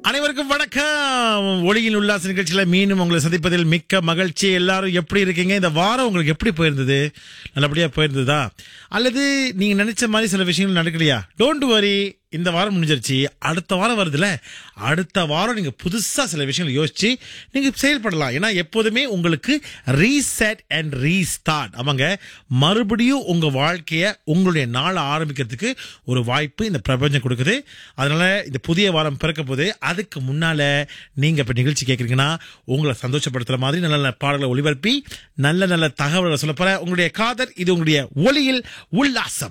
அனைவருக்கும் வணக்கம் ஒளியின் உல்லாச நிகழ்ச்சியில மீண்டும் உங்களை சந்திப்பதில் மிக்க மகிழ்ச்சி எல்லாரும் எப்படி இருக்கீங்க இந்த வாரம் உங்களுக்கு எப்படி போயிருந்தது நல்லபடியா போயிருந்ததா அல்லது நீங்க நினைச்ச மாதிரி சில விஷயங்கள் நடக்கலையா டோன்ட் வரி இந்த வாரம் முடிஞ்சிருச்சு அடுத்த வாரம் வருதுல அடுத்த வாரம் நீங்க புதுசா சில விஷயங்கள் யோசிச்சு நீங்க செயல்படலாம் ஏன்னா எப்போதுமே உங்களுக்கு ரீசெட் அண்ட் ரீஸ்டார்ட் அவங்க மறுபடியும் உங்க வாழ்க்கைய உங்களுடைய நாளை ஆரம்பிக்கிறதுக்கு ஒரு வாய்ப்பு இந்த பிரபஞ்சம் கொடுக்குது அதனால இந்த புதிய வாரம் பிறக்க போது அதுக்கு முன்னால நீங்க இப்ப நிகழ்ச்சி கேட்குறீங்கன்னா உங்களை சந்தோஷப்படுத்துற மாதிரி நல்ல நல்ல பாடல்களை ஒளிபரப்பி நல்ல நல்ல தகவல்களை சொல்ல போற உங்களுடைய காதல் இது உங்களுடைய ஒளியில் உல்லாசம்